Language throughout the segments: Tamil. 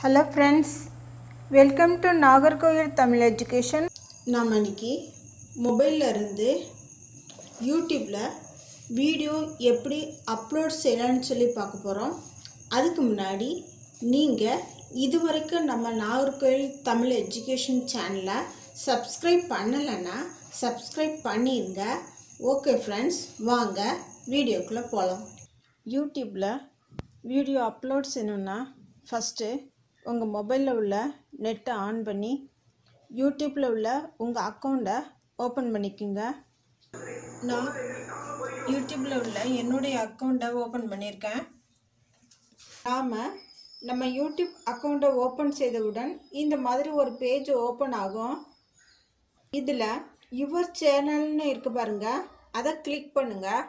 hello friends welcome to Nagercoil Tamil education நாம் இன்னைக்கு மொபைலில் இருந்து யூடியூப்பில் வீடியோ எப்படி அப்லோட் செய்யலாம்னு சொல்லி பார்க்க போகிறோம் அதுக்கு முன்னாடி நீங்கள் இதுவரைக்கும் நம்ம நாகர்கோவில் தமிழ் எஜுகேஷன் சேனலை சப்ஸ்கிரைப் பண்ணலைன்னா சப்ஸ்கிரைப் பண்ணிடுங்க ஓகே ஃப்ரெண்ட்ஸ் வாங்க வீடியோக்குள்ளே போகலாம் யூடியூப்பில் வீடியோ அப்லோட் செய்யணுன்னா ஃபஸ்ட்டு உங்கள் மொபைலில் உள்ள நெட்டை ஆன் பண்ணி யூடியூப்பில் உள்ள உங்கள் அக்கௌண்ட்டை ஓப்பன் பண்ணிக்கோங்க நான் யூடியூப்பில் உள்ள என்னுடைய அக்கௌண்ட்டை ஓப்பன் பண்ணியிருக்கேன் நாம் நம்ம யூடியூப் அக்கௌண்ட்டை ஓப்பன் செய்தவுடன் இந்த மாதிரி ஒரு பேஜ் ஓப்பன் ஆகும் இதில் யுவர் சேனல்னு இருக்கு பாருங்க அதை கிளிக் பண்ணுங்கள்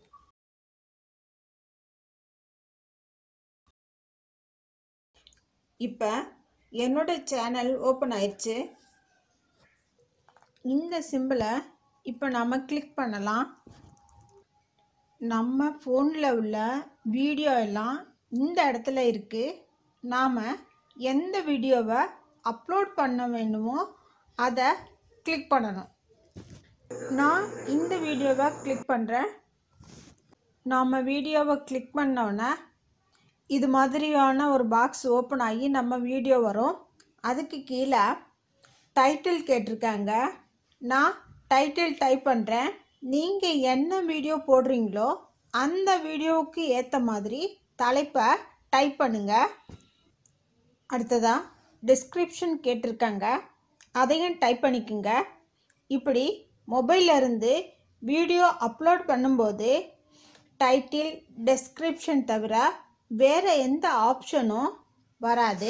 இப்போ என்னோட சேனல் ஓப்பன் ஆயிடுச்சு இந்த சிம்பிளை இப்போ நம்ம கிளிக் பண்ணலாம் நம்ம ஃபோனில் உள்ள வீடியோ எல்லாம் இந்த இடத்துல இருக்குது நாம் எந்த வீடியோவை அப்லோட் பண்ண வேணுமோ அதை கிளிக் பண்ணணும் நான் இந்த வீடியோவை கிளிக் பண்ணுறேன் நாம் வீடியோவை கிளிக் பண்ணோன்னே இது மாதிரியான ஒரு பாக்ஸ் ஓப்பன் ஆகி நம்ம வீடியோ வரும் அதுக்கு கீழே டைட்டில் கேட்டிருக்காங்க நான் டைட்டில் டைப் பண்ணுறேன் நீங்கள் என்ன வீடியோ போடுறீங்களோ அந்த வீடியோவுக்கு ஏற்ற மாதிரி தலைப்பை டைப் பண்ணுங்கள் அடுத்ததாக டிஸ்கிரிப்ஷன் கேட்டிருக்காங்க அதையும் டைப் பண்ணிக்கோங்க இப்படி மொபைல்ல இருந்து வீடியோ அப்லோட் பண்ணும்போது டைட்டில் டெஸ்கிரிப்ஷன் தவிர வேறு எந்த ஆப்ஷனும் வராது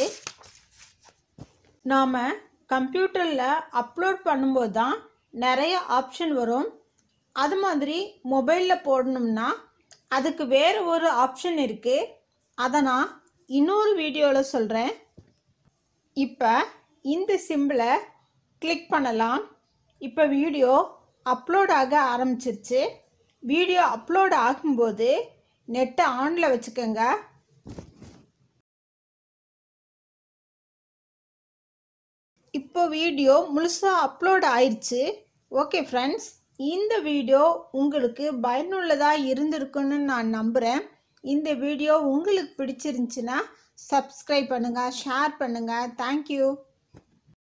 நாம் கம்ப்யூட்டரில் அப்லோட் பண்ணும்போது தான் நிறைய ஆப்ஷன் வரும் அது மாதிரி மொபைலில் போடணும்னா அதுக்கு வேறு ஒரு ஆப்ஷன் இருக்குது அதை நான் இன்னொரு வீடியோவில் சொல்கிறேன் இப்போ இந்த சிம்பிளை கிளிக் பண்ணலாம் இப்போ வீடியோ அப்லோட் ஆக ஆரம்பிச்சிருச்சு வீடியோ அப்லோட் ஆகும்போது நெட்டை ஆனில் வச்சுக்கோங்க இப்போ வீடியோ முழுசாக அப்லோட் ஆயிடுச்சு ஓகே ஃப்ரெண்ட்ஸ் இந்த வீடியோ உங்களுக்கு பயனுள்ளதாக இருந்திருக்குன்னு நான் நம்புகிறேன் இந்த வீடியோ உங்களுக்கு பிடிச்சிருந்துச்சுன்னா சப்ஸ்கிரைப் பண்ணுங்கள் ஷேர் பண்ணுங்கள் தேங்க்யூ